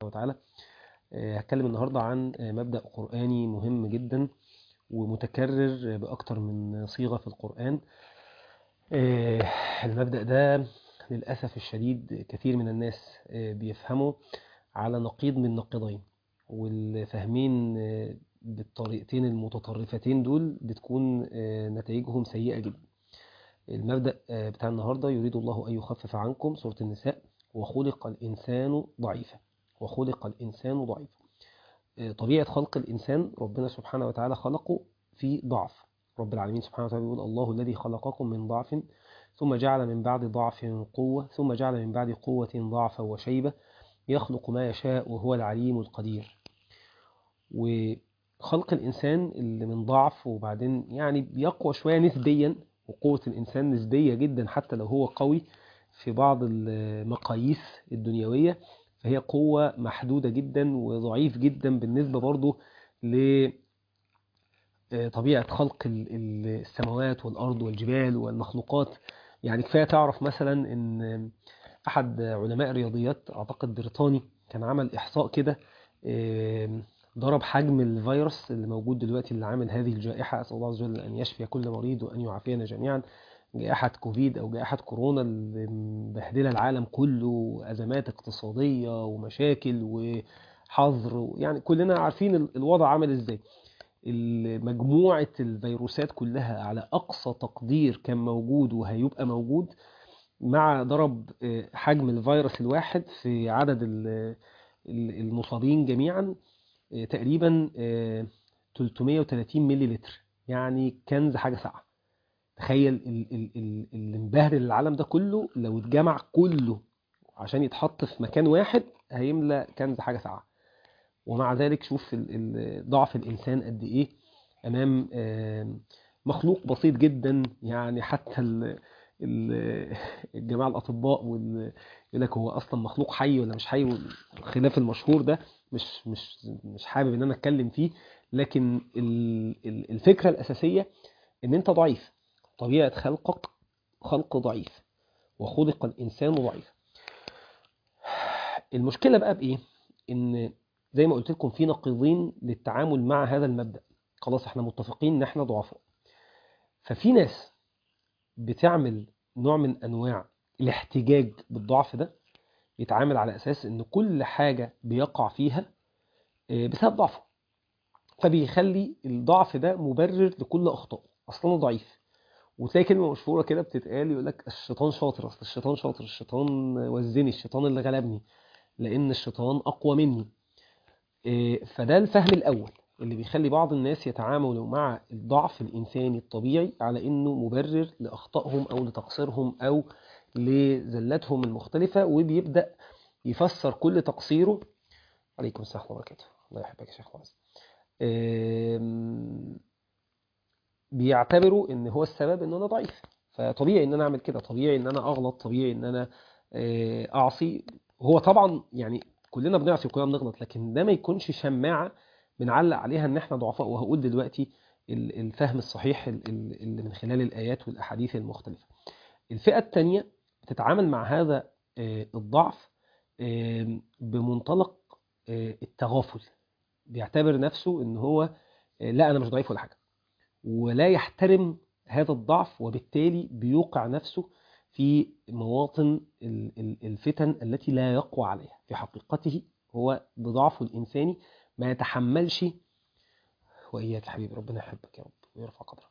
وتعالى هتكلم النهاردة عن مبدأ قرآني مهم جدا ومتكرر بأكتر من صيغة في القرآن المبدأ ده للأسف الشديد كثير من الناس بيفهموا على نقيض من نقيضين والفاهمين بالطريقتين المتطرفتين دول بتكون نتائجهم سيئة جدا المبدأ بتاع النهاردة يريد الله أن يخفف عنكم سورة النساء وخلق الإنسان ضعيفا وخلق الإنسان ضعيفا طبيعة خلق الإنسان ربنا سبحانه وتعالى خلقه في ضعف رب العالمين سبحانه وتعالى يقول الله الذي خلقكم من ضعف ثم جعل من بعد ضعف قوة ثم جعل من بعد قوة ضعفا وشيبة يخلق ما يشاء وهو العليم القدير وخلق الإنسان اللي من ضعف وبعدين يعني بيقوى شوية نسبيا وقوة الإنسان نسبية جدا حتى لو هو قوي في بعض المقاييس الدنيوية فهي قوة محدودة جدا وضعيف جدا بالنسبة برضو لطبيعة خلق السماوات والأرض والجبال والمخلوقات يعني كفاية تعرف مثلا ان أحد علماء الرياضيات أعتقد بريطاني كان عمل إحصاء كده ضرب حجم الفيروس اللي موجود دلوقتي اللي عامل هذه الجائحة أسأل الله عز وجل أن يشفي كل مريض وأن يعافينا جميعا جائحة كوفيد أو جائحة كورونا اللي مبهدلة العالم كله أزمات اقتصادية ومشاكل وحظر يعني كلنا عارفين الوضع عامل إزاي مجموعة الفيروسات كلها على أقصى تقدير كان موجود وهيبقى موجود مع ضرب حجم الفيروس الواحد في عدد المصابين جميعا تقريبا 330 ملي لتر يعني كنز حاجة ساعة تخيل اللي مبهدل العالم ده كله لو اتجمع كله عشان يتحط في مكان واحد هيملى كنز حاجة ساعة ومع ذلك شوف ضعف الإنسان قد إيه أمام مخلوق بسيط جدا يعني حتى الجماعة الأطباء يقول لك هو أصلا مخلوق حي ولا مش حي الخلاف المشهور ده مش مش مش حابب إن أنا أتكلم فيه لكن الفكرة الأساسية إن أنت ضعيف طبيعة خلقك خلق ضعيف وخلق الإنسان ضعيف المشكلة بقى بإيه؟ إن زي ما قلت لكم في نقيضين للتعامل مع هذا المبدأ خلاص احنا متفقين ان احنا ضعفاء ففي ناس بتعمل نوع من انواع الاحتجاج بالضعف ده يتعامل على اساس ان كل حاجة بيقع فيها بسبب ضعفه فبيخلي الضعف ده مبرر لكل اخطائه اصلا ضعيف وتلاقي كلمة مشهورة كده بتتقال يقول لك الشيطان شاطر اصل الشيطان شاطر الشيطان وزني الشيطان اللي غلبني لان الشيطان اقوى مني فده الفهم الأول اللي بيخلي بعض الناس يتعاملوا مع الضعف الإنساني الطبيعي على إنه مبرر لأخطائهم أو لتقصيرهم أو لزلاتهم المختلفة وبيبدأ يفسر كل تقصيره عليكم السلام ورحمة الله وبركاته الله يحبك يا شيخ فاز بيعتبروا إن هو السبب إن أنا ضعيف فطبيعي إن أنا أعمل كده طبيعي إن أنا أغلط طبيعي إن أنا أعصي هو طبعا يعني كلنا بنعصي وكلنا بنغلط لكن ده ما يكونش شماعة بنعلق عليها ان احنا ضعفاء وهقول دلوقتي الفهم الصحيح اللي من خلال الآيات والأحاديث المختلفة الفئة الثانية بتتعامل مع هذا الضعف بمنطلق التغافل بيعتبر نفسه ان هو لا انا مش ضعيف ولا حاجة ولا يحترم هذا الضعف وبالتالي بيوقع نفسه في مواطن الفتن التي لا يقوى عليها في حقيقته هو بضعفه الإنساني ما يتحملش وإياك يا حبيبي ربنا يحبك يا رب ويرفع قدرك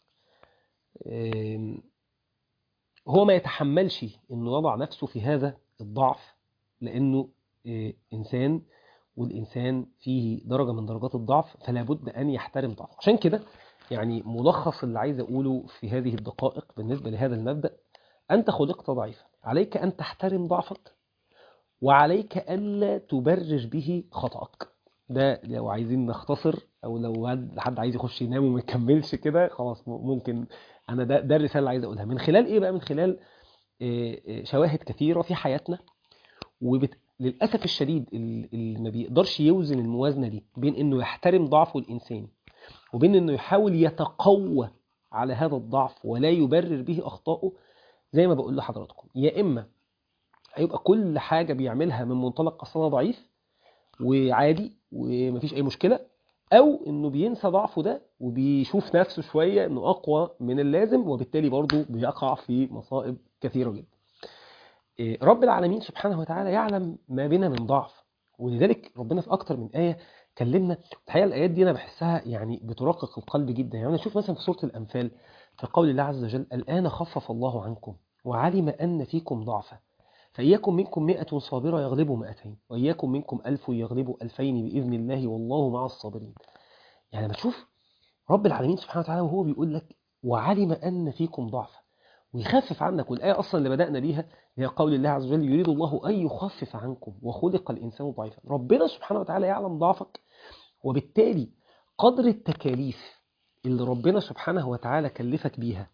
هو ما يتحملش انه يضع نفسه في هذا الضعف لانه انسان والانسان فيه درجة من درجات الضعف فلا بد ان يحترم ضعفه عشان كده يعني ملخص اللي عايز اقوله في هذه الدقائق بالنسبة لهذا المبدأ أنت خلقت ضعيفا عليك أن تحترم ضعفك وعليك ألا تبرر به خطأك ده لو عايزين نختصر أو لو حد عايز يخش ينام وما يكملش كده خلاص ممكن أنا ده, ده الرسالة اللي عايز أقولها من خلال إيه بقى من خلال شواهد كثيرة في حياتنا وللأسف الشديد اللي ما بيقدرش يوزن الموازنة دي بين إنه يحترم ضعفه الإنساني وبين إنه يحاول يتقوى على هذا الضعف ولا يبرر به أخطائه زي ما بقول لحضراتكم يا إما هيبقى كل حاجة بيعملها من منطلق أصلا ضعيف وعادي ومفيش اي مشكله او انه بينسى ضعفه ده وبيشوف نفسه شويه انه اقوى من اللازم وبالتالي برضه بيقع في مصائب كثيره جدا إيه، رب العالمين سبحانه وتعالى يعلم ما بنا من ضعف ولذلك ربنا في اكتر من ايه كلمنا الحقيقه الايات دي انا بحسها يعني بترقق القلب جدا يعني انا اشوف مثلا في سوره الانفال في قول الله عز وجل الان خفف الله عنكم وعلم ان فيكم ضعفا فإياكم منكم مئة صابرة يغلبوا مئتين وإياكم منكم ألف يغلبوا ألفين بإذن الله والله مع الصابرين يعني لما تشوف رب العالمين سبحانه وتعالى وهو بيقول لك وعلم أن فيكم ضعفا ويخفف عنك والآية أصلا اللي بدأنا بيها هي قول الله عز وجل يريد الله أن يخفف عنكم وخلق الإنسان ضعيفا ربنا سبحانه وتعالى يعلم ضعفك وبالتالي قدر التكاليف اللي ربنا سبحانه وتعالى كلفك بيها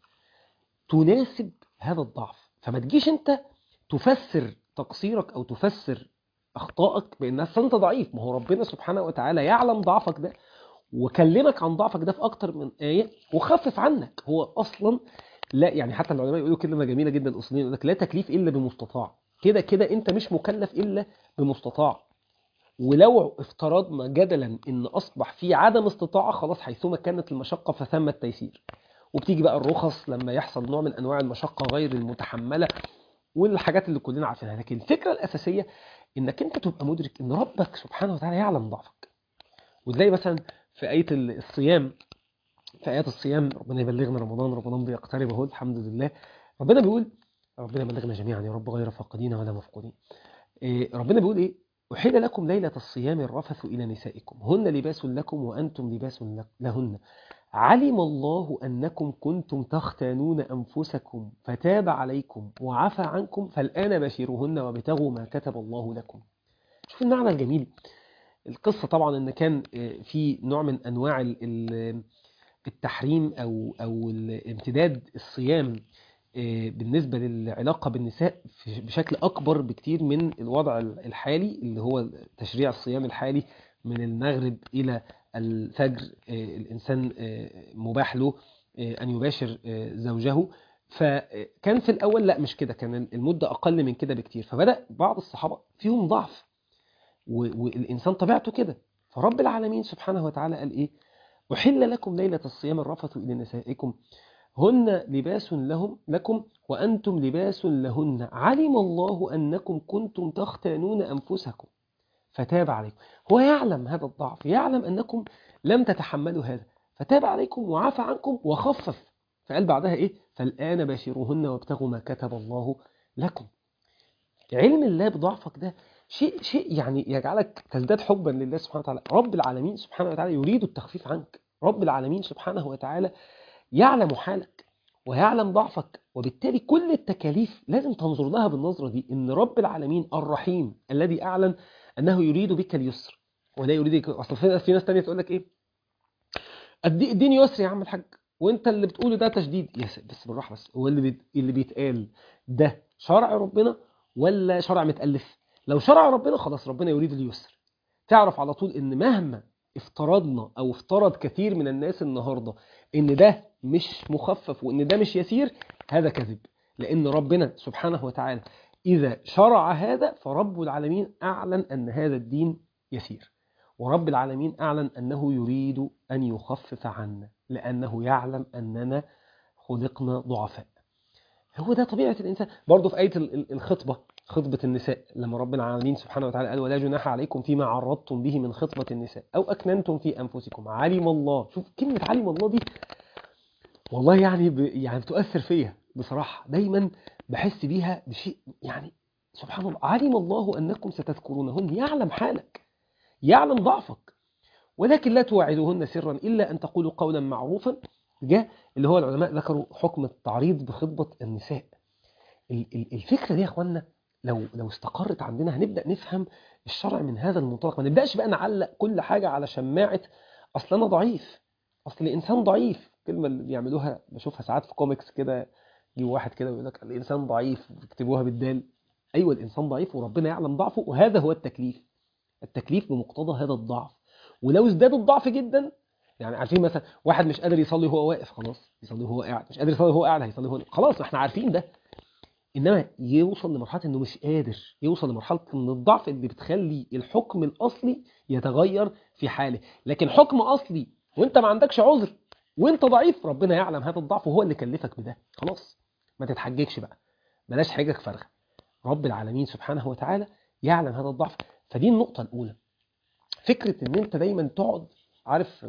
تناسب هذا الضعف فما تجيش انت تفسر تقصيرك او تفسر اخطائك بان أصل انت ضعيف ما هو ربنا سبحانه وتعالى يعلم ضعفك ده وكلمك عن ضعفك ده في اكتر من ايه وخفف عنك هو اصلا لا يعني حتى العلماء يقولوا كلمه جميله جدا الاصوليين يقول لك لا تكليف الا بمستطاع كده كده انت مش مكلف الا بمستطاع ولو افترضنا جدلا ان اصبح في عدم استطاعه خلاص حيثما كانت المشقه فثم التيسير وبتيجي بقى الرخص لما يحصل نوع من انواع المشقه غير المتحمله والحاجات اللي كلنا عارفينها لكن الفكره الاساسيه انك انت تبقى مدرك ان ربك سبحانه وتعالى يعلم ضعفك وتلاقي مثلا في ايه الصيام في ايات الصيام ربنا يبلغنا رمضان رمضان بيقترب اهو الحمد لله ربنا بيقول ربنا يبلغنا جميعا يا رب غير فاقدين ولا مفقودين إيه ربنا بيقول ايه أحل لكم ليلة الصيام الرفث إلى نسائكم هن لباس لكم وأنتم لباس لهن علم الله أنكم كنتم تختانون أنفسكم فتاب عليكم وعفى عنكم فالآن بشروهن وابتغوا ما كتب الله لكم شوف المعنى الجميل القصة طبعا أن كان في نوع من أنواع التحريم أو, أو امتداد الصيام بالنسبة للعلاقة بالنساء بشكل أكبر بكتير من الوضع الحالي اللي هو تشريع الصيام الحالي من المغرب إلى الفجر الإنسان مباح له أن يباشر زوجه فكان في الأول لا مش كده كان المدة أقل من كده بكتير فبدأ بعض الصحابة فيهم ضعف والإنسان طبيعته كده فرب العالمين سبحانه وتعالى قال إيه أحل لكم ليلة الصيام الرفث إلى نسائكم هن لباس لهم لكم وأنتم لباس لهن علم الله أنكم كنتم تختانون أنفسكم فتاب عليكم هو يعلم هذا الضعف يعلم أنكم لم تتحملوا هذا فتاب عليكم وعفى عنكم وخفف فقال بعدها إيه فالآن باشروهن وابتغوا ما كتب الله لكم علم الله بضعفك ده شيء شيء يعني يجعلك تزداد حبا لله سبحانه وتعالى رب العالمين سبحانه وتعالى يريد التخفيف عنك رب العالمين سبحانه وتعالى يعلم حالك ويعلم ضعفك وبالتالي كل التكاليف لازم تنظر لها بالنظرة دي ان رب العالمين الرحيم الذي اعلن انه يريد بك اليسر ولا يريد اصل في في ناس تانية تقول لك ايه اديني يسر يا عم الحاج وانت اللي بتقوله ده تشديد يا بس بالراحه بس هو اللي بيت... اللي بيتقال ده شرع ربنا ولا شرع متالف لو شرع ربنا خلاص ربنا يريد اليسر تعرف على طول ان مهما افترضنا او افترض كثير من الناس النهارده ان ده مش مخفف وان ده مش يسير هذا كذب لان ربنا سبحانه وتعالى اذا شرع هذا فرب العالمين اعلن ان هذا الدين يسير ورب العالمين اعلن انه يريد ان يخفف عنا لانه يعلم اننا خلقنا ضعفاء هو ده طبيعه الانسان برضه في ايه الخطبه خطبة النساء لما رب العالمين سبحانه وتعالى قال ولا جناح عليكم فيما عرضتم به من خطبة النساء أو أكننتم في أنفسكم علم الله شوف كلمة علم الله دي والله يعني ب... يعني بتؤثر فيا بصراحة دايما بحس بيها بشيء يعني سبحان الله علم الله أنكم ستذكرونهن يعلم حالك يعلم ضعفك ولكن لا توعدوهن سرا إلا أن تقولوا قولا معروفا جاء اللي هو العلماء ذكروا حكم التعريض بخطبة النساء الفكرة دي يا أخوانا لو لو استقرت عندنا هنبدا نفهم الشرع من هذا المنطلق ما نبداش بقى نعلق كل حاجه على شماعه اصل انا ضعيف اصل الانسان ضعيف الكلمه اللي بيعملوها بشوفها ساعات في كوميكس كده يجي واحد كده ويقول لك الانسان ضعيف يكتبوها بالدال ايوه الانسان ضعيف وربنا يعلم ضعفه وهذا هو التكليف التكليف بمقتضى هذا الضعف ولو ازداد الضعف جدا يعني عارفين مثلا واحد مش قادر يصلي وهو واقف خلاص يصلي وهو قاعد مش قادر يصلي وهو قاعد هيصلي وهو خلاص احنا عارفين ده انما يوصل لمرحله انه مش قادر يوصل لمرحله ان الضعف اللي بتخلي الحكم الاصلي يتغير في حاله لكن حكم اصلي وانت ما عندكش عذر وانت ضعيف ربنا يعلم هذا الضعف وهو اللي كلفك بده خلاص ما تتحججش بقى بلاش حجج فارغه رب العالمين سبحانه وتعالى يعلم هذا الضعف فدي النقطه الاولى فكره ان انت دايما تقعد عارف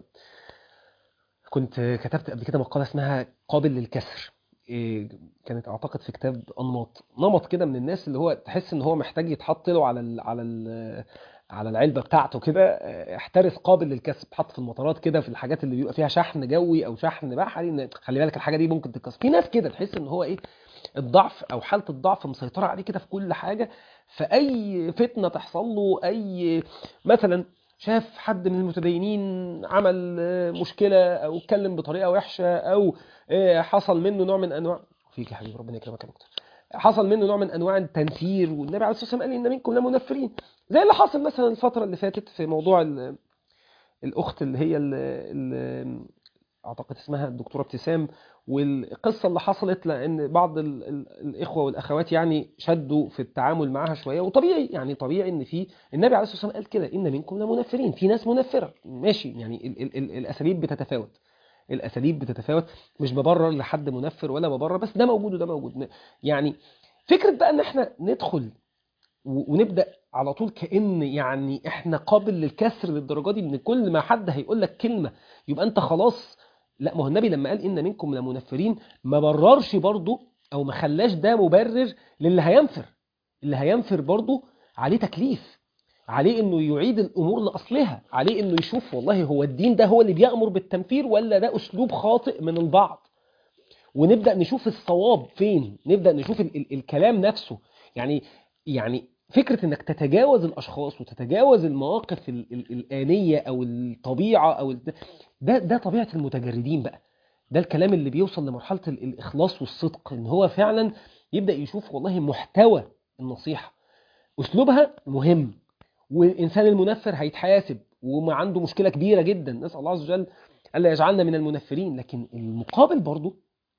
كنت كتبت قبل كده مقاله اسمها قابل للكسر إيه، كانت اعتقد في كتاب انماط نمط كده من الناس اللي هو تحس ان هو محتاج يتحط له على ال على ال على العلبه بتاعته كده آه، احترس قابل للكسر بتحط في المطارات كده في الحاجات اللي بيبقى فيها شحن جوي او شحن بحري إن خلي بالك الحاجه دي ممكن تتكسر في ناس كده تحس ان هو ايه الضعف او حاله الضعف مسيطره عليه كده في كل حاجه فاي فتنه تحصل له اي مثلا شاف حد من المتدينين عمل آه، مشكله او اتكلم بطريقه وحشه او آه، حصل منه نوع من انواع فيك يا حبيبي ربنا يكرمك يا دكتور حصل منه نوع من انواع التنفير والنبي عليه الصلاه والسلام قال ان منكم لمنفرين زي اللي حصل مثلا الفتره اللي فاتت في موضوع ال- الاخت اللي هي ال- ال- اعتقد اسمها الدكتوره ابتسام والقصه اللي حصلت لان بعض ال- ال- الاخوه والاخوات يعني شدوا في التعامل معها شويه وطبيعي يعني طبيعي ان في النبي عليه الصلاه والسلام قال كده ان منكم لمنفرين في ناس منفره ماشي يعني ال ال ال الاساليب بتتفاوت الاساليب بتتفاوت مش ببرر لحد منفر ولا ببرر بس ده موجود وده موجود يعني فكره بقى ان احنا ندخل و- ونبدا على طول كان يعني احنا قابل للكسر للدرجه دي ان كل ما حد هيقول لك كلمه يبقى انت خلاص لا ما هو النبي لما قال ان منكم لمنفرين ما بررش برضه او ما خلاش ده مبرر للي هينفر اللي هينفر برضه عليه تكليف عليه انه يعيد الامور لاصلها عليه انه يشوف والله هو الدين ده هو اللي بيامر بالتنفير ولا ده اسلوب خاطئ من البعض ونبدا نشوف الصواب فين نبدا نشوف ال ال الكلام نفسه يعني يعني فكره انك تتجاوز الاشخاص وتتجاوز المواقف ال ال الانيه او الطبيعه او ال ده ده طبيعه المتجردين بقى ده الكلام اللي بيوصل لمرحله ال الاخلاص والصدق ان هو فعلا يبدا يشوف والله محتوى النصيحه اسلوبها مهم والانسان المنفر هيتحاسب وما عنده مشكله كبيره جدا نسال الله عز وجل الا يجعلنا من المنفرين لكن المقابل برضه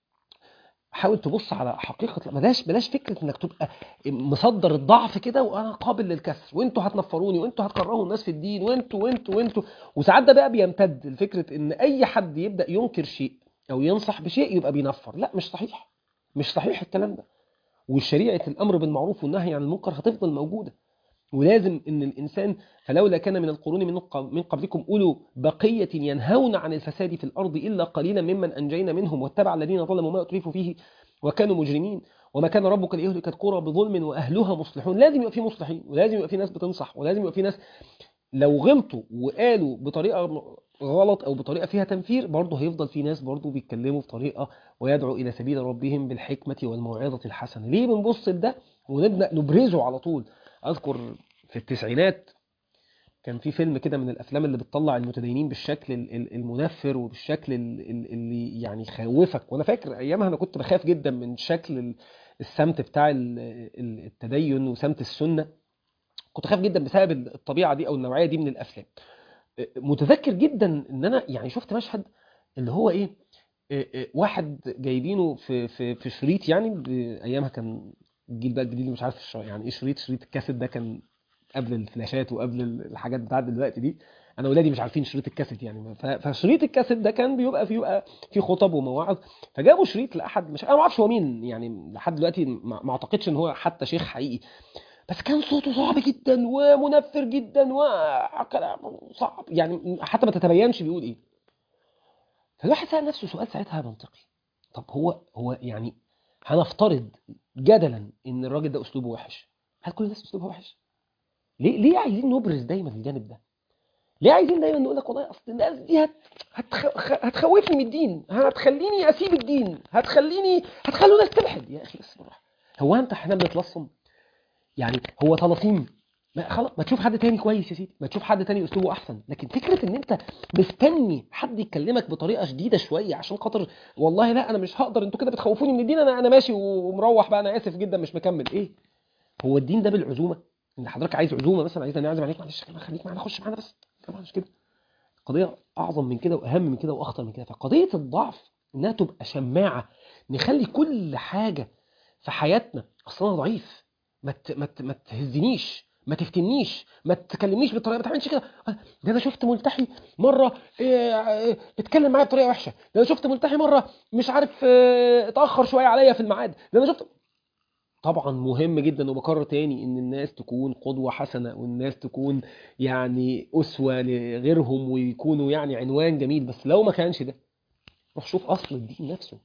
حاول تبص على حقيقه بلاش بلاش فكره انك تبقى مصدر الضعف كده وانا قابل للكسر وانتوا هتنفروني وانتوا هتكرهوا الناس في الدين وانتوا وانتوا وانتوا وساعات ده بقى بيمتد لفكره ان اي حد يبدا ينكر شيء او ينصح بشيء يبقى بينفر لا مش صحيح مش صحيح الكلام ده وشريعه الامر بالمعروف والنهي عن المنكر هتفضل موجوده ولازم ان الانسان فلولا كان من القرون من من قبلكم اولو بقيه ينهون عن الفساد في الارض الا قليلا ممن انجينا منهم واتبع الذين ظلموا ما اترفوا فيه وكانوا مجرمين وما كان ربك ليهلك القرى بظلم واهلها مصلحون لازم يبقى في مصلحين ولازم يبقى في ناس بتنصح ولازم يبقى في ناس لو غلطوا وقالوا بطريقه غلط او بطريقه فيها تنفير برضه هيفضل في ناس برضه بيتكلموا بطريقه ويدعو الى سبيل ربهم بالحكمه والموعظه الحسنه ليه بنبص لده ونبدا نبرزه على طول اذكر في التسعينات كان في فيلم كده من الافلام اللي بتطلع المتدينين بالشكل ال- ال- المنفر وبالشكل ال- ال- اللي يعني يخوفك وانا فاكر ايامها انا كنت بخاف جدا من شكل ال- السمت بتاع ال- ال- التدين وسمت السنه كنت خايف جدا بسبب الطبيعه دي او النوعيه دي من الافلام متذكر جدا ان انا يعني شفت مشهد اللي هو ايه إيه إيه واحد جايبينه في في في شريط يعني ب- ايامها كان الجيل بقى الجديد اللي مش عارف الش- يعني ايه شريط شريط الكاسيت ده كان قبل الفلاشات وقبل الحاجات بتاعت دلوقتي دي انا ولادي مش عارفين شريط الكاسيت يعني ف- فشريط الكاسيت ده كان بيبقى فيه بيبقى فيه خطب ومواعظ فجابوا شريط لاحد مش انا ما اعرفش هو مين يعني لحد دلوقتي ما ما اعتقدش ان هو حتى شيخ حقيقي بس كان صوته صعب جدا ومنفر جدا وكلام صعب يعني حتى ما تتبينش بيقول ايه فالواحد سأل نفسه سؤال ساعتها منطقي طب هو هو يعني هنفترض جدلا ان الراجل ده اسلوبه وحش هل كل الناس اسلوبها وحش ليه ليه عايزين نبرز دايما الجانب ده ليه عايزين دايما نقول لك والله اصل الناس دي هت... هتخ... هتخوفني من الدين هتخليني اسيب الدين هتخليني هتخلوا ناس تلحد يا اخي بس بالراحه هو انت احنا بنتلصم يعني هو طلاسيم ما خلاص ما تشوف حد تاني كويس يا سيدي ما تشوف حد تاني اسلوبه احسن لكن فكره ان انت مستني حد يكلمك بطريقه شديده شويه عشان خاطر والله لا انا مش هقدر انتوا كده بتخوفوني من الدين انا انا ماشي ومروح بقى انا اسف جدا مش مكمل ايه هو الدين ده بالعزومه ان حضرتك عايز عزومه مثلا عايزنا نعزم عليك معلش خليك معانا خش معانا بس طبعا مش كده قضيه اعظم من كده واهم من كده واخطر من كده فقضيه الضعف انها تبقى شماعه نخلي كل حاجه في حياتنا اصل انا ضعيف ما ت... ما ت... ما تهزنيش ما تفتنيش ما تكلمنيش بالطريقه ما تعملش كده ده انا شفت ملتحي مره إيه، إيه، اتكلم معايا بطريقه وحشه ده انا شفت ملتحي مره مش عارف إيه، اتاخر شويه عليا في الميعاد ده انا شفت طبعا مهم جدا وبكرر تاني ان الناس تكون قدوه حسنه والناس تكون يعني اسوه لغيرهم ويكونوا يعني عنوان جميل بس لو ما كانش ده روح شوف اصل الدين نفسه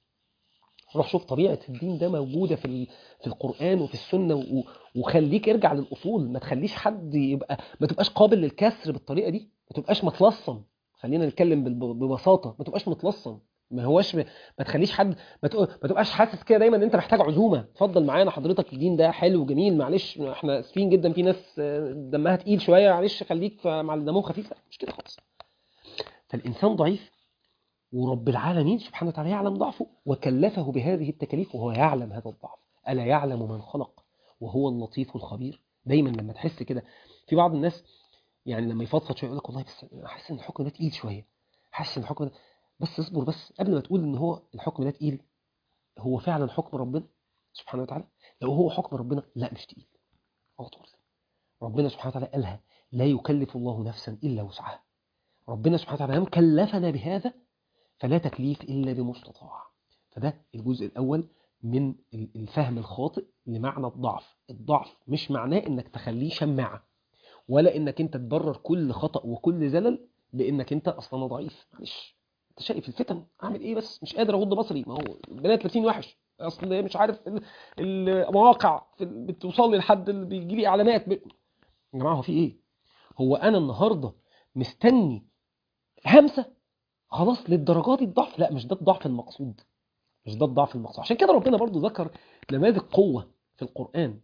روح شوف طبيعه الدين ده موجوده في ال- في القران وفي السنه و- وخليك ارجع للاصول ما تخليش حد يبقى ما تبقاش قابل للكسر بالطريقه دي ما تبقاش متلصم خلينا نتكلم بالب- ببساطه ما تبقاش متلصم ما هواش ما تخليش حد ما تق- ما تبقاش حاسس كده دايما ان انت محتاج عزومه اتفضل معانا حضرتك الدين ده حلو وجميل معلش احنا اسفين جدا في ناس آه، دمها تقيل شويه معلش خليك مع اللي دمهم خفيف لا مش كده خالص فالانسان ضعيف ورب العالمين سبحانه وتعالى يعلم ضعفه وكلفه بهذه التكاليف وهو يعلم هذا الضعف ألا يعلم من خلق وهو اللطيف الخبير دايما لما تحس كده في بعض الناس يعني لما يفضفض شويه يقول لك والله بس انا حاسس ان الحكم ده تقيل شويه حاسس ان الحكم ده بس اصبر بس قبل ما تقول ان هو الحكم ده تقيل هو فعلا حكم ربنا سبحانه وتعالى لو هو حكم ربنا لا مش تقيل على طول ربنا سبحانه وتعالى قالها لا يكلف الله نفسا الا وسعها ربنا سبحانه وتعالى ما كلفنا بهذا فلا تكليف إلا بمستطاع فده الجزء الأول من الفهم الخاطئ لمعنى الضعف الضعف مش معناه إنك تخليه شماعة ولا إنك أنت تبرر كل خطأ وكل زلل بإنك أنت أصلا ضعيف معلش أنت شايف الفتن أعمل إيه بس مش قادر أغض بصري ما هو البنات لابسين وحش أصل مش عارف ال- المواقع في- بتوصل لي لحد اللي بيجي لي إعلانات ب... يا جماعة هو في إيه؟ هو أنا النهاردة مستني همسة خلاص للدرجه دي الضعف لا مش ده الضعف المقصود مش ده الضعف المقصود عشان كده ربنا برضو ذكر نماذج قوه في القران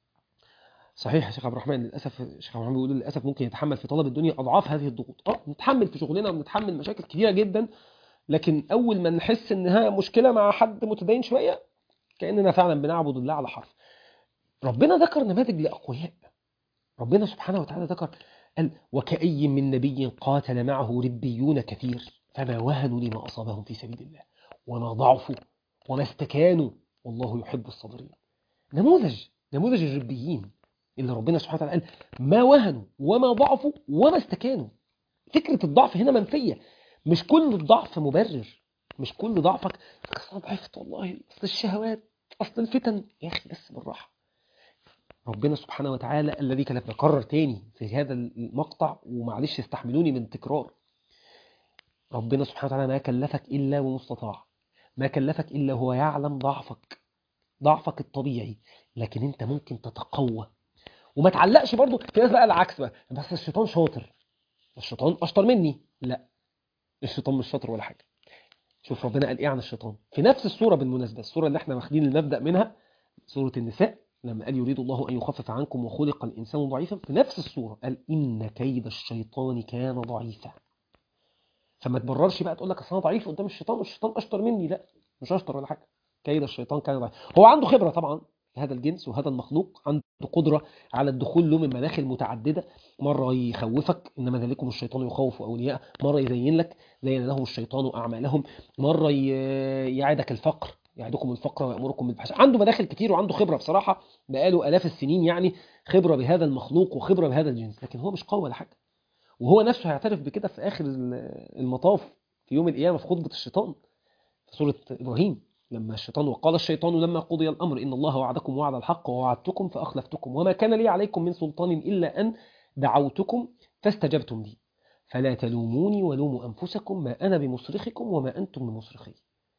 صحيح يا شيخ عبد الرحمن للاسف الشيخ عبد الرحمن بيقول للاسف ممكن يتحمل في طلب الدنيا اضعاف هذه الضغوط اه نتحمل في شغلنا وبنتحمل مشاكل كتيره جدا لكن اول ما نحس انها مشكله مع حد متدين شويه كاننا فعلا بنعبد الله على حرف ربنا ذكر نماذج لاقوياء ربنا سبحانه وتعالى ذكر قال وكأي من نبي قاتل معه ربيون كثير فما وهنوا لما أصابهم في سبيل الله وما ضعفوا وما استكانوا والله يحب الصابرين نموذج نموذج الربيين اللي ربنا سبحانه وتعالى قال ما وهنوا وما ضعفوا وما استكانوا فكرة الضعف هنا منفية مش كل الضعف مبرر مش كل ضعفك أصل أنا ضعفت والله أصل الشهوات أصل الفتن يا أخي بس بالراحة ربنا سبحانه وتعالى الذي كان بكرر تاني في هذا المقطع ومعلش استحملوني من تكرار ربنا سبحانه وتعالى ما كلفك إلا ومستطاع ما كلفك إلا هو يعلم ضعفك ضعفك الطبيعي لكن انت ممكن تتقوى وما تعلقش برضو في ناس بقى العكس بقى بس الشيطان شاطر الشيطان اشطر مني لا الشيطان مش شاطر ولا حاجه شوف ربنا قال ايه عن الشيطان في نفس السوره بالمناسبه السوره اللي احنا واخدين المبدا منها سوره النساء لما قال يريد الله ان يخفف عنكم وخلق الانسان ضعيفا في نفس السوره قال ان كيد الشيطان كان ضعيفا فما تبررش بقى تقول لك اصل انا ضعيف قدام الشيطان والشيطان اشطر مني لا مش اشطر ولا حاجه كيد الشيطان كان ضعيف هو عنده خبره طبعا هذا الجنس وهذا المخلوق عنده قدره على الدخول له من مداخل متعدده مره يخوفك انما ذلكم الشيطان يخوف اولياء مره يزين لك زين لهم الشيطان اعمالهم مره ي- يعدك الفقر يعدكم الفقر ويامركم بالفحشاء عنده مداخل كتير وعنده خبره بصراحه بقاله الاف السنين يعني خبره بهذا المخلوق وخبره بهذا الجنس لكن هو مش قوي ولا حاجه وهو نفسه هيعترف بكده في اخر المطاف في يوم القيامه في خطبه الشيطان في سوره ابراهيم لما الشيطان وقال الشيطان لما قضي الامر ان الله وعدكم وعد الحق ووعدتكم فاخلفتكم وما كان لي عليكم من سلطان الا ان دعوتكم فاستجبتم لي فلا تلوموني ولوموا انفسكم ما انا بمصرخكم وما انتم بمصرخي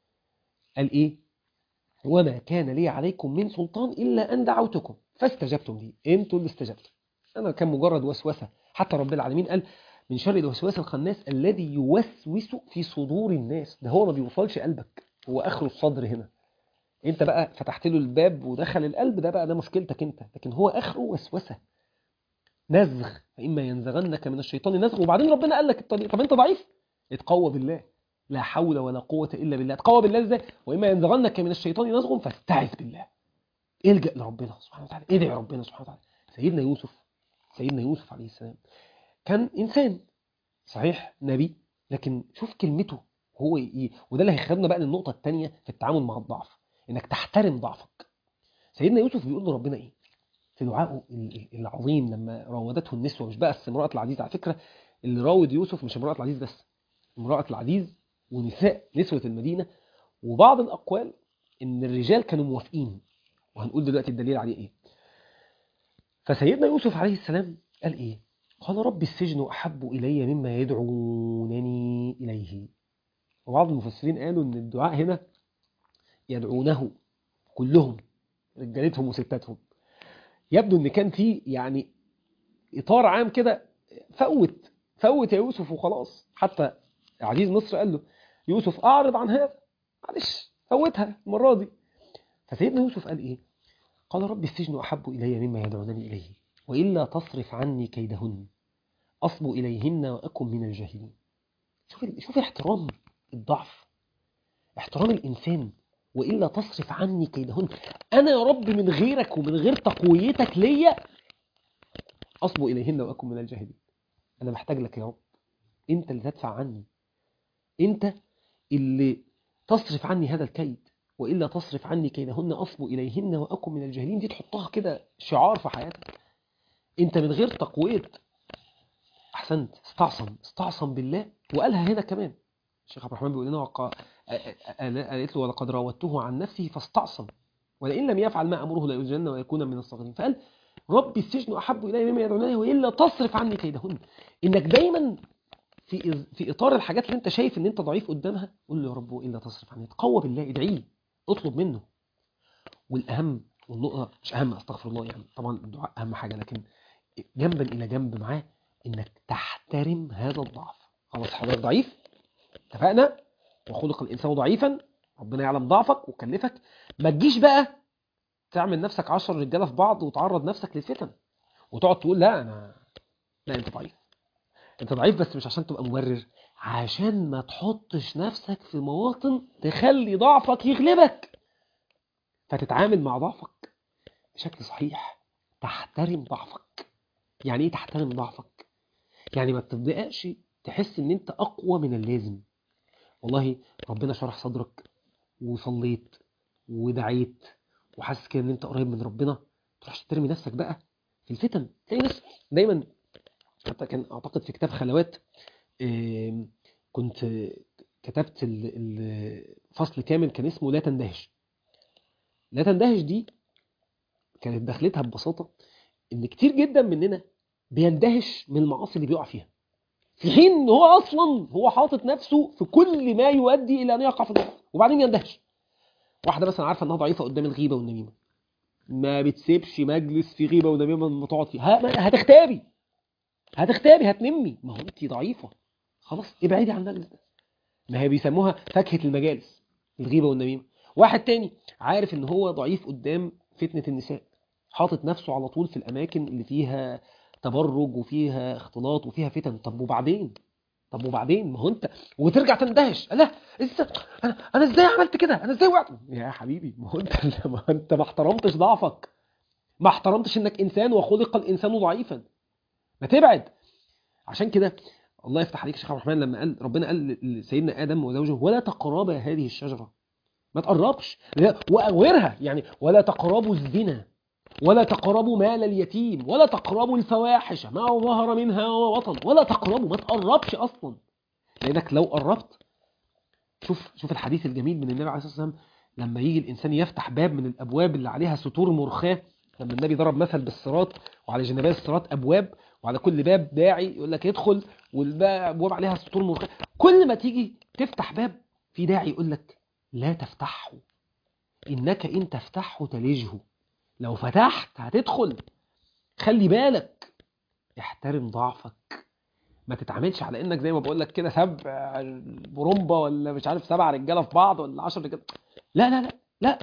قال ايه وما كان لي عليكم من سلطان الا ان دعوتكم فاستجبتم لي انتوا اللي استجبتم انا كان مجرد وسوسه حتى رب العالمين قال من شر الوسواس الخناس الذي يوسوس في صدور الناس ده هو ما بيوصلش قلبك هو اخره الصدر هنا انت بقى فتحت له الباب ودخل القلب ده بقى ده مشكلتك انت لكن هو اخره وسوسه نزغ فاما ينزغنك من الشيطان نزغ وبعدين ربنا قال لك الطريق طب انت ضعيف اتقوى بالله لا حول ولا قوه الا بالله اتقوى بالله ازاي واما ينزغنك من الشيطان نزغ فاستعذ بالله الجا لربنا سبحانه وتعالى ادعي ربنا سبحانه وتعالى سيدنا يوسف سيدنا يوسف عليه السلام كان انسان صحيح نبي لكن شوف كلمته هو ي... وده اللي هيخدنا بقى للنقطة الثانية في التعامل مع الضعف انك تحترم ضعفك سيدنا يوسف بيقول لربنا ايه في دعائه ال- ال- العظيم لما راودته النسوة مش بس امرأة العزيز على فكرة اللي راود يوسف مش امرأة العزيز بس امرأة العزيز ونساء نسوة المدينة وبعض الأقوال إن الرجال كانوا موافقين وهنقول دلوقتي الدليل عليه إيه فسيدنا يوسف عليه السلام قال إيه قال رب السجن أحب إلي مما يدعونني إليه وبعض المفسرين قالوا إن الدعاء هنا يدعونه كلهم رجالتهم وستاتهم يبدو إن كان في يعني إطار عام كده فوت فوت يا يوسف وخلاص حتى عزيز مصر قال له يوسف أعرض عن هذا معلش فوتها المرة دي فسيدنا يوسف قال إيه قال رب السجن أحب إلي مما يدعونني إليه وإلا تصرف عني كيدهن أصب إليهن وأكن من الجاهلين شوف شوف احترام الضعف احترام الإنسان وإلا تصرف عني كيدهن أنا يا رب من غيرك ومن غير تقويتك ليا أصب إليهن وأكن من الجاهلين أنا محتاج لك يا رب أنت اللي تدفع عني أنت اللي تصرف عني هذا الكيد وإلا تصرف عني كيدهن أصب إليهن وأكن من الجاهلين دي تحطها كده شعار في حياتك أنت من غير تقوية أحسنت استعصم استعصم بالله وقالها هنا كمان الشيخ عبد الرحمن بيقول لنا وقا... قالت له ولقد راودته عن نفسه فاستعصم ولئن لم يفعل ما أمره ليسجن ويكون من الصاغرين فقال ربي السجن أحب إلي مما يدعونني وإلا تصرف عني كيدهن إنك دايما في في إطار الحاجات اللي أنت شايف إن أنت ضعيف قدامها قول له يا رب وإلا تصرف عني تقوى بالله ادعيه اطلب منه والأهم والنقطة مش أهم أستغفر الله يعني طبعا الدعاء أهم حاجة لكن جنبا إلى جنب معاه إنك تحترم هذا الضعف خلاص حضرتك ضعيف اتفقنا وخلق الإنسان ضعيفا ربنا يعلم ضعفك وكلفك ما تجيش بقى تعمل نفسك عشر رجاله في بعض وتعرض نفسك للفتن وتقعد تقول لا انا لا انت ضعيف انت ضعيف بس مش عشان تبقى مبرر عشان ما تحطش نفسك في مواطن تخلي ضعفك يغلبك فتتعامل مع ضعفك بشكل صحيح تحترم ضعفك يعني ايه تحترم ضعفك يعني ما تبدأش تحس ان انت اقوى من اللازم والله ربنا شرح صدرك وصليت ودعيت وحاسس كده ان انت قريب من ربنا تروحش ترمي نفسك بقى في الفتن تلاقي ناس دايما حتى كان اعتقد في كتاب خلوات كنت كتبت الفصل كامل كان اسمه لا تندهش لا تندهش دي كانت دخلتها ببساطة ان كتير جدا مننا بيندهش من المعاصي اللي بيقع فيها في حين ان هو اصلا هو حاطط نفسه في كل ما يؤدي الى ان يقع في الضعف وبعدين يندهش واحده مثلا عارفه انها ضعيفه قدام الغيبه والنميمه ما بتسيبش مجلس في غيبه ونميمه ما تقعد فيه هتختابي هتختابي هتنمي ما هو انت ضعيفه خلاص ابعدي عن المجلس ده ما هي بيسموها فاكهه المجالس الغيبه والنميمه واحد تاني عارف ان هو ضعيف قدام فتنه النساء حاطط نفسه على طول في الاماكن اللي فيها تبرج وفيها اختلاط وفيها فتن طب وبعدين طب وبعدين ما هو انت وترجع تندهش لا لسه انا انا ازاي عملت كده انا ازاي وقعت يا حبيبي ما هو انت ما انت ما احترمتش ضعفك ما احترمتش انك انسان وخلق الانسان ضعيفا ما تبعد عشان كده الله يفتح عليك شيخ عبد الرحمن لما قال ربنا قال لسيدنا ادم وزوجه ولا تقربا هذه الشجره ما تقربش واغورها يعني ولا تقربوا الزنا ولا تقربوا مال اليتيم ولا تقربوا الفواحش ما ظهر منها وبطن ولا تقربوا ما تقربش اصلا لانك لو قربت شوف شوف الحديث الجميل من النبي عليه الصلاه والسلام لما يجي الانسان يفتح باب من الابواب اللي عليها ستور مرخاه لما النبي ضرب مثل بالصراط وعلى جنبي الصراط ابواب وعلى كل باب داعي يقول لك ادخل والابواب عليها ستور مرخاه كل ما تيجي تفتح باب في داعي يقول لك لا تفتحه انك ان تفتحه تلجه لو فتحت هتدخل خلي بالك احترم ضعفك ما تتعاملش على انك زي ما بقول لك كده سبع برومبا ولا مش عارف سبع رجاله في بعض ولا 10 رجاله لا لا لا لا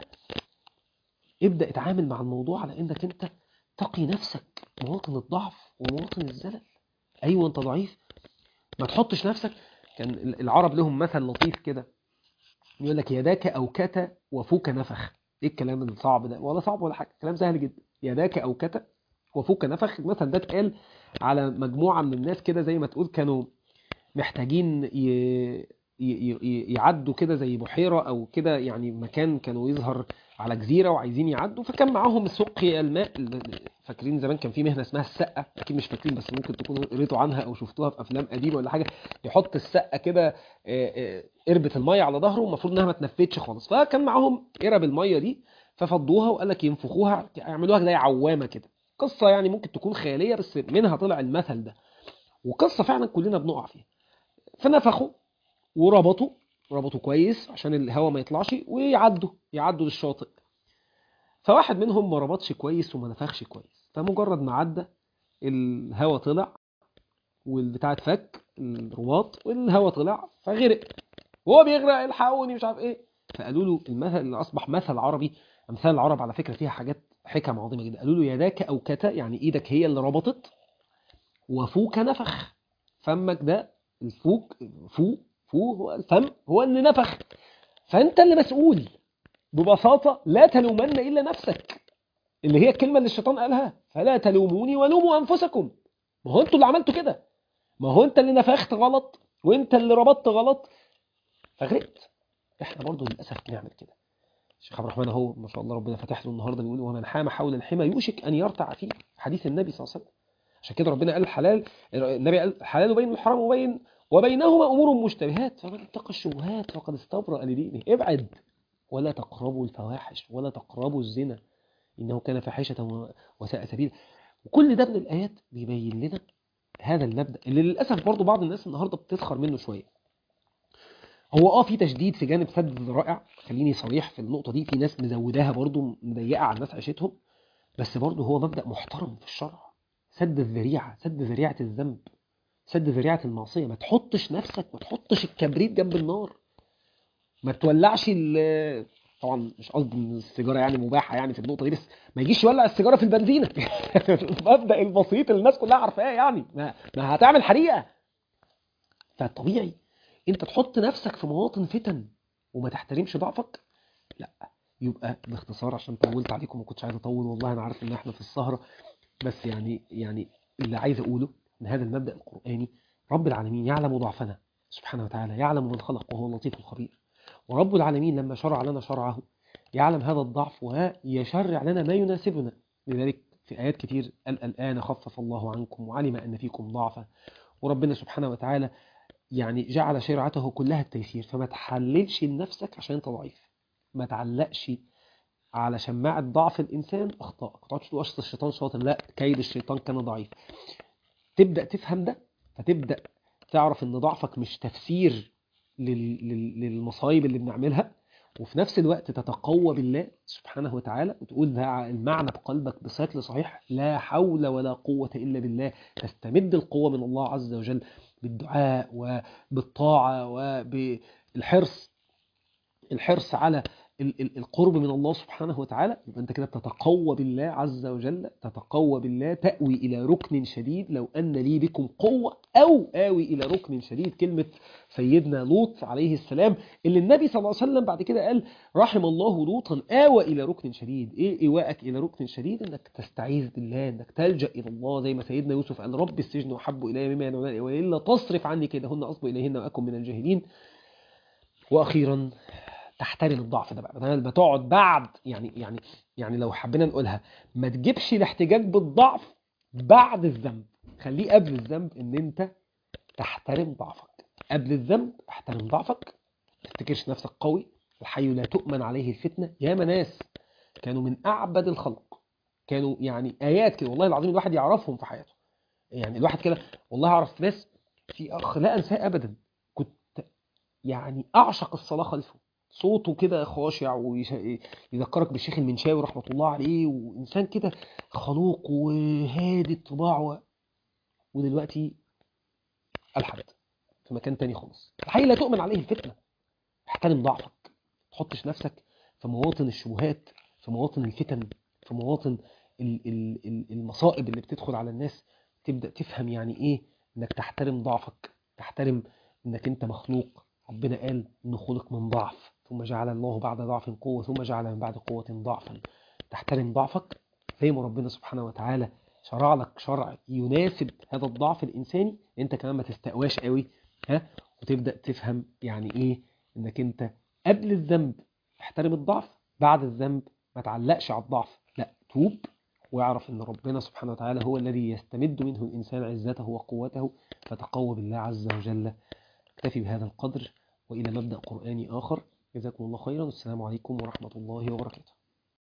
ابدا اتعامل مع الموضوع على انك انت تقي نفسك مواطن الضعف ومواطن الزلل ايوه انت ضعيف ما تحطش نفسك كان العرب لهم مثل لطيف كده يقول لك يداك اوكت وفوك نفخ ايه الكلام الصعب ده ولا صعب ولا حاجه كلام سهل جدا يداك اوكت وفوك نفخ مثلا ده اتقال على مجموعه من الناس كده زي ما تقول كانوا محتاجين ي... ي- ي- يعدوا كده زي بحيرة أو كده يعني مكان كانوا يظهر على جزيرة وعايزين يعدوا فكان معاهم سقي الماء فاكرين زمان كان في مهنة اسمها السقة أكيد مش فاكرين بس ممكن تكونوا قريتوا عنها أو شفتوها في أفلام قديمة ولا حاجة يحط السقة كده آه، آه، قربة المية على ظهره المفروض إنها ما تنفتش خالص فكان معاهم قرب المية دي ففضوها وقال لك ينفخوها يعملوها زي عوامة كده قصة يعني ممكن تكون خيالية بس منها طلع المثل ده وقصة فعلا كلنا بنقع فيها فنفخوا وربطوا ربطوا كويس عشان الهواء ما يطلعش ويعدوا يعدوا للشاطئ فواحد منهم ما ربطش كويس وما نفخش كويس فمجرد ما عدى الهواء طلع والبتاع اتفك الرباط والهواء طلع فغرق وهو بيغرق الحقوني مش عارف ايه فقالوا له المثل اللي اصبح مثل عربي امثال العرب على فكره فيها حاجات حكم عظيمه جدا قالوا له يداك اوكت يعني ايدك هي اللي ربطت وفوك نفخ فمك ده الفوك فو فو هو الفم هو اللي نفخ فانت اللي مسؤول ببساطه لا تلومن الا نفسك اللي هي الكلمه اللي الشيطان قالها فلا تلوموني ولوموا انفسكم ما هو انتوا اللي عملتوا كده ما هو انت اللي نفخت غلط وانت اللي ربطت غلط فغرقت احنا برضو للاسف بنعمل كده الشيخ عبد الرحمن اهو ما شاء الله ربنا فتح له النهارده بيقول ومن حام حول الحمى يوشك ان يرتع فيه حديث النبي صلى الله عليه وسلم عشان كده ربنا قال الحلال النبي قال الحلال بين الحرام وبين وبينهما امور مشتبهات فمن اتقى الشبهات فقد استبرأ لدينه ابعد ولا تقربوا الفواحش ولا تقربوا الزنا انه كان فاحشه و- وساء سبيلا وكل ده من الايات بيبين لنا هذا المبدا اللي للاسف برضو بعض الناس النهارده بتسخر منه شويه هو اه في تشديد في جانب سد الذرائع خليني صريح في النقطه دي في ناس مزوداها برضو مضيقه على الناس عيشتهم بس برضو هو مبدا محترم في الشرع سد الذريعه سد ذريعه الذنب سد ذريعه المعصيه ما تحطش نفسك ما تحطش الكبريت جنب النار ما تولعش ال طبعا مش قصدي ان السيجاره يعني مباحه يعني في النقطه دي بس ما يجيش يولع السيجاره في البنزينه المبدا البسيط اللي الناس كلها عارفاه يعني ما, ما هتعمل حريقه فطبيعي انت تحط نفسك في مواطن فتن وما تحترمش ضعفك لا يبقى باختصار عشان طولت عليكم ما كنتش عايز اطول والله انا عارف ان احنا في السهره بس يعني يعني اللي عايز اقوله ان هذا المبدا القراني رب العالمين يعلم ضعفنا سبحانه وتعالى يعلم من خلق وهو اللطيف الخبير ورب العالمين لما شرع لنا شرعه يعلم هذا الضعف ويشرع لنا ما يناسبنا لذلك في آيات كتير قال الآن خفف الله عنكم وعلم أن فيكم ضعفا وربنا سبحانه وتعالى يعني جعل شرعته كلها التيسير فما تحللش لنفسك عشان انت ضعيف ما تعلقش على شماعة ضعف الإنسان أخطاء ما تقعدش تقول أصل الشيطان شاطر لا كيد الشيطان كان ضعيف تبدأ تفهم ده فتبدأ تعرف ان ضعفك مش تفسير لل- لل- للمصايب اللي بنعملها وفي نفس الوقت تتقوى بالله سبحانه وتعالى وتقول ده المعنى بقلبك بشكل صحيح لا حول ولا قوة إلا بالله تستمد القوة من الله عز وجل بالدعاء وبالطاعة وبالحرص الحرص على ال- ال- القرب من الله سبحانه وتعالى يبقى انت كده بتتقوى بالله عز وجل تتقوى بالله تأوي إلى ركن شديد لو أن لي بكم قوة أو آوي إلى ركن شديد كلمة سيدنا لوط عليه السلام اللي النبي صلى الله عليه وسلم بعد كده قال رحم الله لوطا آوى إلى ركن شديد إيه إيواءك إلى ركن شديد إنك تستعيذ بالله إنك تلجأ إلى الله زي ما سيدنا يوسف قال رب السجن أحب إلي مما يدعون إليه وإلا تصرف عني كيدهن أصب إليهن وأكن من الجاهلين وأخيرا تحترم الضعف ده بقى بدل ما تقعد بعد يعني يعني يعني لو حبينا نقولها ما تجيبش الاحتجاج بالضعف بعد الذنب خليه قبل الذنب ان انت تحترم ضعفك قبل الذنب احترم ضعفك ما تفتكرش نفسك قوي الحي لا تؤمن عليه الفتنة يا ناس كانوا من أعبد الخلق كانوا يعني آيات كده والله العظيم الواحد يعرفهم في حياته يعني الواحد كده والله أعرف ناس في أخ لا أنساه أبدا كنت يعني أعشق الصلاة خلفه صوته كده خاشع ويذكرك بالشيخ المنشاوي رحمة الله عليه وإنسان كده خلوق وهادي الطباع و... ودلوقتي ألحد في مكان تاني خالص الحقيقة لا تؤمن عليه الفتنة احترم ضعفك تحطش نفسك في مواطن الشبهات في مواطن الفتن في مواطن ال- ال- ال- المصائب اللي بتدخل على الناس تبدأ تفهم يعني ايه انك تحترم ضعفك تحترم انك انت مخلوق ربنا قال انه خلق من ضعف ثم جعل الله بعد ضعف قوة ثم جعل من بعد قوة ضعفا تحترم ضعفك زي ما ربنا سبحانه وتعالى شرع لك شرع يناسب هذا الضعف الإنساني انت كمان ما تستقواش قوي ها وتبدأ تفهم يعني ايه انك انت قبل الذنب احترم الضعف بعد الذنب ما تعلقش على الضعف لا توب واعرف ان ربنا سبحانه وتعالى هو الذي يستمد منه الانسان عزته وقوته فتقوى بالله عز وجل اكتفي بهذا القدر والى مبدأ قرآني اخر جزاكم الله خيرا والسلام عليكم ورحمة الله وبركاته